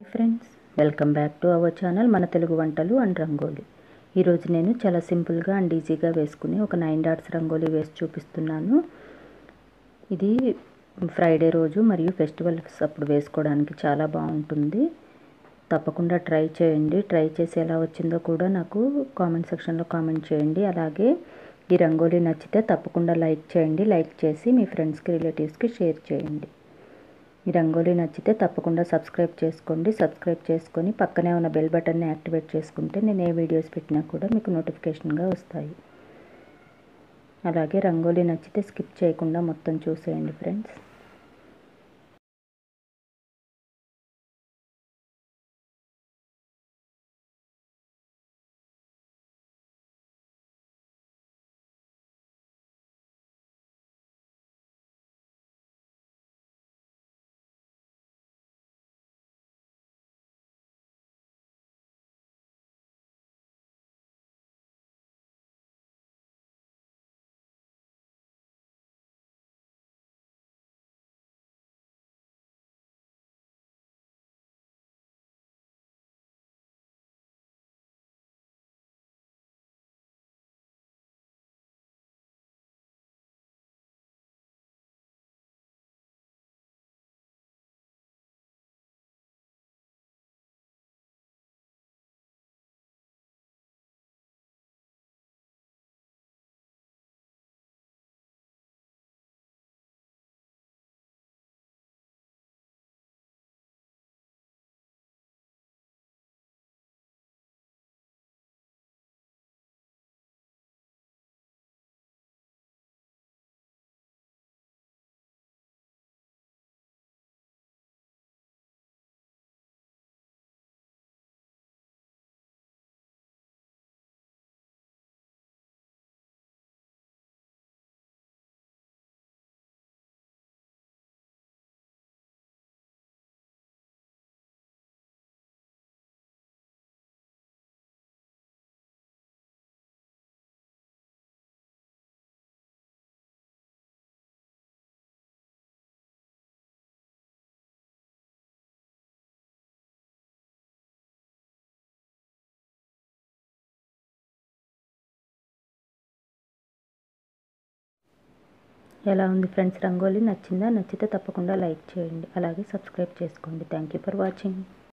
friends welcome back to our channel మన తెలుగు వంటలు and rangoli ఈరోజు నేను చాలా సింపుల్గా అండ్ ఈజీగా వేసుకుని ఒక నైన్ డాట్స్ రంగోలీ వేసి చూపిస్తున్నాను ఇది ఫ్రైడే రోజు మరియు ఫెస్టివల్స్ అప్పుడు వేసుకోవడానికి చాలా బాగుంటుంది తప్పకుండా ట్రై చేయండి ట్రై చేసి ఎలా వచ్చిందో కూడా నాకు కామెంట్ సెక్షన్లో కామెంట్ చేయండి అలాగే ఈ రంగోలీ నచ్చితే తప్పకుండా లైక్ చేయండి లైక్ చేసి మీ ఫ్రెండ్స్కి రిలేటివ్స్కి షేర్ చేయండి ఈ రంగోలీ నచ్చితే తప్పకుండా సబ్స్క్రైబ్ చేసుకోండి సబ్స్క్రైబ్ చేసుకొని పక్కనే ఉన్న బెల్ బటన్ని యాక్టివేట్ చేసుకుంటే నేను ఏ వీడియోస్ పెట్టినా కూడా మీకు నోటిఫికేషన్గా వస్తాయి అలాగే రంగోలీ నచ్చితే స్కిప్ చేయకుండా మొత్తం చూసేయండి ఫ్రెండ్స్ ఎలా ఉంది ఫ్రెండ్స్ రంగోలీ నచ్చిందా నచ్చితే తప్పకుండా లైక్ చేయండి అలాగే సబ్స్క్రైబ్ చేసుకోండి థ్యాంక్ యూ ఫర్ వాచింగ్